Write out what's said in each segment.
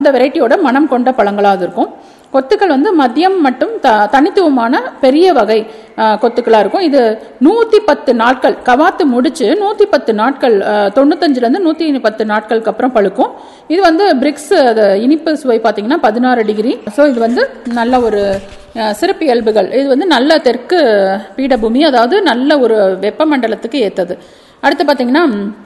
இந்த வெரைட்டியோட மனம் கொண்ட பழங்களாக இருக்கும் கொத்துக்கள் வந்து மதியம் மட்டும் த தனித்துவமான பெரிய வகை அஹ், கொத்துக்களா இருக்கும் இது நூத்தி பத்து நாட்கள் கவாத்து முடிச்சு நூத்தி பத்து நாட்கள் அஹ், தொண்ணூத்தஞ்சுல இருந்து நூத்தி பத்து நாட்களுக்கு அப்புறம் பழுக்கும் இது வந்து பிரிக்ஸ் அது இனிப்பு சுவை பார்த்தீங்கன்னா பதினாறு டிகிரி ஸோ இது வந்து நல்ல ஒரு அஹ், சிறப்பு இயல்புகள் இது வந்து நல்ல தெற்கு பீடபூமி அதாவது நல்ல ஒரு வெப்பமண்டலத்துக்கு ஏத்தது அடுத்து பார்த்தீங்கன்னா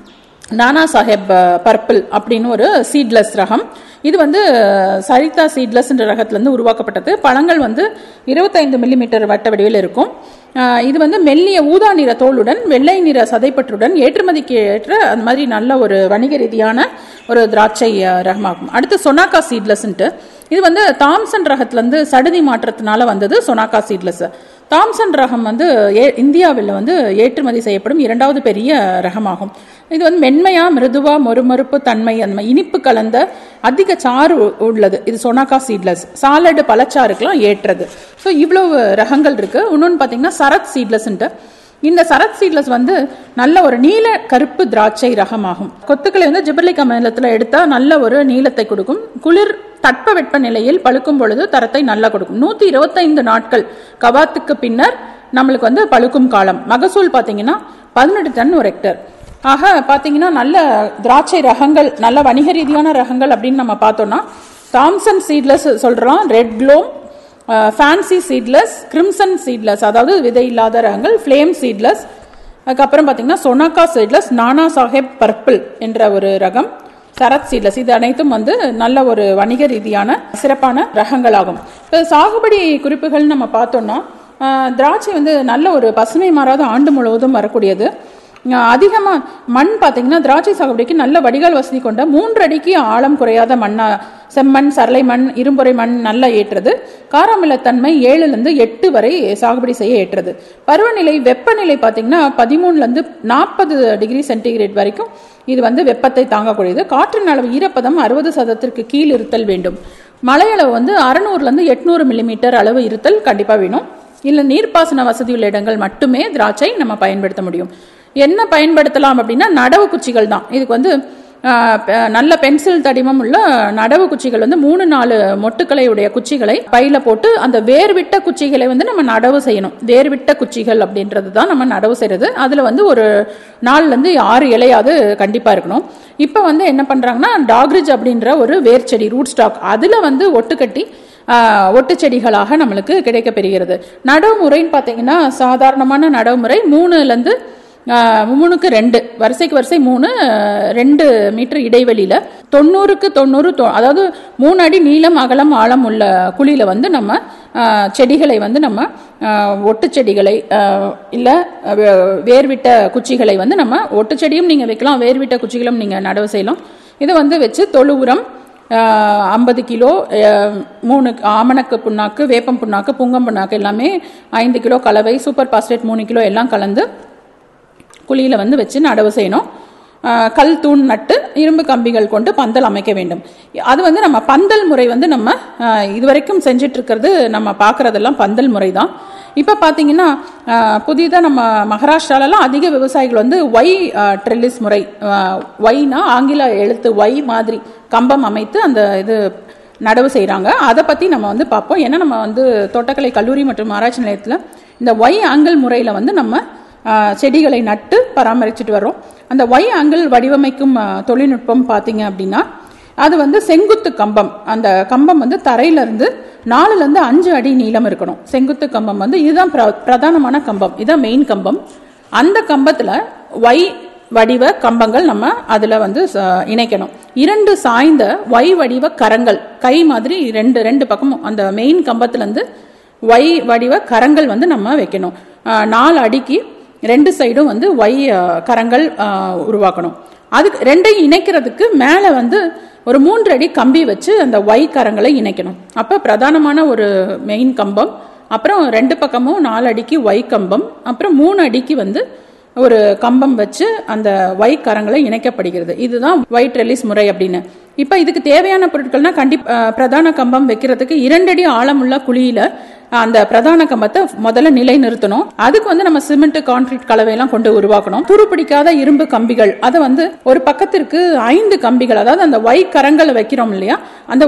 நானா சாஹேப் பர்பிள் அப்படின்னு ஒரு சீட்லெஸ் ரகம் இது வந்து சரிதா சீட்லெஸ்ன்ற ரகத்திலிருந்து உருவாக்கப்பட்டது பழங்கள் வந்து இருபத்தைந்து மில்லிமீட்டர் வட்ட வடிவில் இருக்கும் ஆஹ் இது வந்து மெல்லிய ஊதா நிற தோலுடன் வெள்ளை நிற சதைப்பற்றுடன் ஏற்றுமதிக்கு ஏற்ற அந்த மாதிரி நல்ல ஒரு வணிக ரீதியான ஒரு திராட்சை ஆஹ், ரகமாகும் அடுத்து சொனாக்கா சீட்லெஸ்ன்ட்டு இது வந்து தாம்சன் ரகத்திலிருந்து சடுதி மாற்றத்தினால வந்தது சொனாக்கா சீட்லெஸ் தாம்சன் ரகம் வந்து ஏ- இந்தியாவில் வந்து ஏற்றுமதி செய்யப்படும் இரண்டாவது பெரிய ரகமாகும் இது வந்து மென்மையா மிருதுவா மொறுமொறுப்பு தன்மை அந்த மாதிரி இனிப்பு கலந்த அதிக சாறு உ- உள்ளது இது சொனாக்கா சீட்லெஸ் சாலடு பழச்சாறுக்கெல்லாம் ஏற்றது ஸோ இவ்வளவு ரகங்கள் இருக்கு இன்னொன்று பார்த்தீங்கன்னா சரத் சீட்லெஸ்ன்ட்டு இந்த சரத் சீட்லெஸ் வந்து நல்ல ஒரு நீல கருப்பு திராட்சை ரகமாகும் கொத்துக்களை வந்து ஜிபர்லிக் அமிலத்தில் எடுத்தா நல்ல ஒரு நீளத்தை கொடுக்கும் குளிர் தட்பவெட்ப நிலையில் பழுக்கும் பொழுது தரத்தை நல்லா கொடுக்கும் நூத்தி இருபத்தைந்து நாட்கள் கவாத்துக்கு பின்னர் நம்மளுக்கு வந்து பழுக்கும் காலம் மகசூல் பாத்தீங்கன்னா பதினெட்டு டன் ஒரு ஹெக்டர் ஆக பாத்தீங்கன்னா நல்ல திராட்சை ரகங்கள் நல்ல வணிக ரீதியான ரகங்கள் அப்படின்னு நம்ம பார்த்தோம்னா தாம்சன் சீட்லெஸ் சொல்றோம் red globe fancy seedless crimson seedless அதாவது விதை இல்லாத ரகங்கள் ஃப்ளேம் சீட்லெஸ் அதுக்கப்புறம் பார்த்தீங்கன்னா சொனாக்கா சீட்லெஸ் நானா சாஹேப் பர்பிள் என்ற ஒரு ரகம் சரத் சீட்லெஸ் இது அனைத்தும் வந்து நல்ல ஒரு வணிக ரீதியான சிறப்பான ரகங்களாகும் இப்போ சாகுபடி குறிப்புகள் நம்ம பார்த்தோம்னா ஆஹ், திராட்சை வந்து நல்ல ஒரு பசுமை மாறாத ஆண்டு முழுவதும் வரக்கூடியது அதிகமாக மண் பார்த்தீங்கன்னா திராட்சை சாகுபடிக்கு நல்ல வடிகால் வசதி கொண்ட மூன்று அடிக்கு ஆழம் குறையாத மண்ணா செம்மண் சரளை மண் இரும்புரை மண் நல்லா ஏற்றது காராமிலத்தன்மை ஏழுலேருந்து எட்டு வரை சாகுபடி செய்ய ஏற்றது பருவநிலை வெப்பநிலை பார்த்தீங்கன்னா பதிமூணுலேருந்து நாற்பது டிகிரி சென்டிகிரேட் வரைக்கும் இது வந்து வெப்பத்தை தாங்கக்கூடியது காற்றின் அளவு ஈரப்பதம் அறுபது சதத்திற்கு கீழ் இருத்தல் வேண்டும் மழையளவு வந்து அறுநூறுலேருந்து எட்நூறு மில்லிமீட்டர் அளவு இருத்தல் கண்டிப்பாக வேணும் இல்லை நீர்ப்பாசன வசதி உள்ள இடங்கள் மட்டுமே திராட்சை நம்ம பயன்படுத்த முடியும் என்ன பயன்படுத்தலாம் அப்படின்னா நடவு குச்சிகள் தான் இதுக்கு வந்து ஆஹ், ப- நல்ல பென்சில் தடிமம் உள்ள நடவு குச்சிகள் வந்து மூணு நாலு மொட்டுக்களை உடைய குச்சிகளை பையில போட்டு அந்த வேர்விட்ட குச்சிகளை வந்து நம்ம நடவு செய்யணும் வேர்விட்ட குச்சிகள் அப்படின்றது தான் நம்ம நடவு செய்யறது அதுல வந்து ஒரு நாலுல இருந்து ஆறு இலையாவது கண்டிப்பா இருக்கணும் இப்போ வந்து என்ன பண்றாங்கன்னா டாக்ரிஜ் அப்படின்ற ஒரு வேர் செடி ரூட் ஸ்டாக் அதுல வந்து ஒட்டு கட்டி ஆஹ், ஒட்டுச் செடிகளாக நம்மளுக்கு கிடைக்க பெறுகிறது நடவு முறைன்னு பார்த்தீங்கன்னா சாதாரணமான நடவு முறை மூணுலேருந்து மூணுக்கு ரெண்டு வரிசைக்கு வரிசை மூணு ஆஹ், ரெண்டு மீட்டர் இடைவெளியில தொண்ணூறுக்கு தொண்ணூறு தொ- அதாவது மூணு அடி நீளம் அகலம் ஆழம் உள்ள குழியில வந்து நம்ம ஆஹ், செடிகளை வந்து நம்ம ஆஹ், ஒட்டுச் செடிகளை ஆஹ், இல்ல வே- வேர்விட்ட குச்சிகளை வந்து நம்ம ஒட்டுச் செடியும் நீங்க வைக்கலாம் வேர்விட்ட குச்சிகளும் நீங்க நடவு செய்யலாம் இதை வந்து வச்சு தொழு உரம் ஐம்பது கிலோ அஹ், மூணு ஆமணக்கு புண்ணாக்கு வேப்பம் புண்ணாக்கு புங்கம் புண்ணாக்கு எல்லாமே ஐந்து கிலோ கலவை சூப்பர் பாஸ்டேட் மூணு கிலோ எல்லாம் கலந்து குழியில் வந்து வச்சு நடவு செய்யணும் ஆஹ் கல் தூண் நட்டு இரும்பு கம்பிகள் கொண்டு பந்தல் அமைக்க வேண்டும் அது வந்து நம்ம பந்தல் முறை வந்து நம்ம ஆஹ் இதுவரைக்கும் செஞ்சுட்டு இருக்கிறது நம்ம பார்க்கறதெல்லாம் பந்தல் முறை தான் இப்போ பார்த்தீங்கன்னா புதிதாக நம்ம மகாராஷ்டிராலலாம் அதிக விவசாயிகள் வந்து ஒய் ட்ரெல்லிஸ் முறை ஒய்னா ஆங்கில எழுத்து ஒய் மாதிரி கம்பம் அமைத்து அந்த இது நடவு செய்கிறாங்க அதை பற்றி நம்ம வந்து பார்ப்போம் ஏன்னா நம்ம வந்து தோட்டக்கலை கல்லூரி மற்றும் ஆராய்ச்சி நிலையத்தில் இந்த ஒய் ஆங்கிள் முறையில் வந்து நம்ம ஆஹ், செடிகளை நட்டு பராமரிச்சுட்டு வரோம் அந்த ஒய் ஆங்கிள் வடிவமைக்கும் ஆஹ், தொழில்நுட்பம் பார்த்தீங்க அப்படின்னா அது வந்து செங்குத்து கம்பம் அந்த கம்பம் வந்து தரையிலிருந்து நாலுல இருந்து அஞ்சு அடி நீளம் இருக்கணும் செங்குத்து கம்பம் வந்து இதுதான் பிர- பிரதானமான கம்பம் இதுதான் மெயின் கம்பம் அந்த கம்பத்துல ஒய் வடிவ கம்பங்கள் நம்ம அதுல வந்து ச- இணைக்கணும் இரண்டு சாய்ந்த ஒய் வடிவ கரங்கள் கை மாதிரி ரெண்டு ரெண்டு பக்கமும் அந்த மெயின் கம்பத்துல இருந்து ஒய் வடிவ கரங்கள் வந்து நம்ம வைக்கணும் ஆஹ் நாலு அடிக்கு ரெண்டு சைடும் வந்து ஒய் ஆஹ், கரங்கள் ஆஹ், உருவாக்கணும் அதுக்கு ரெண்டையும் இணைக்கிறதுக்கு மேலே வந்து ஒரு மூன்று அடி கம்பி வச்சு அந்த ஒய் கரங்களை இணைக்கணும் அப்போ பிரதானமான ஒரு மெயின் கம்பம் அப்புறம் ரெண்டு பக்கமும் நாலு அடிக்கு ஒய் கம்பம் அப்புறம் மூணு அடிக்கு வந்து ஒரு கம்பம் வச்சு அந்த ஒய் கரங்களை இணைக்கப்படுகிறது இதுதான் ஒயிட் ரெலிஸ் முறை அப்படின்னு இப்போ இதுக்கு தேவையான பொருட்கள்னா கண்டிப்பா பிரதான கம்பம் வைக்கிறதுக்கு இரண்டடி ஆழமுள்ள குழியில அந்த பிரதான கம்பத்தை முதல்ல நிலை நிறுத்தணும் அதுக்கு வந்து நம்ம சிமெண்ட் கான்கிரீட் கலவையெல்லாம் கொண்டு உருவாக்கணும் துருப்பிடிக்காத இரும்பு கம்பிகள் அதை வந்து ஒரு பக்கத்திற்கு ஐந்து கம்பிகள் அதாவது அந்த ஒய் கரங்களை வைக்கிறோம் இல்லையா அந்த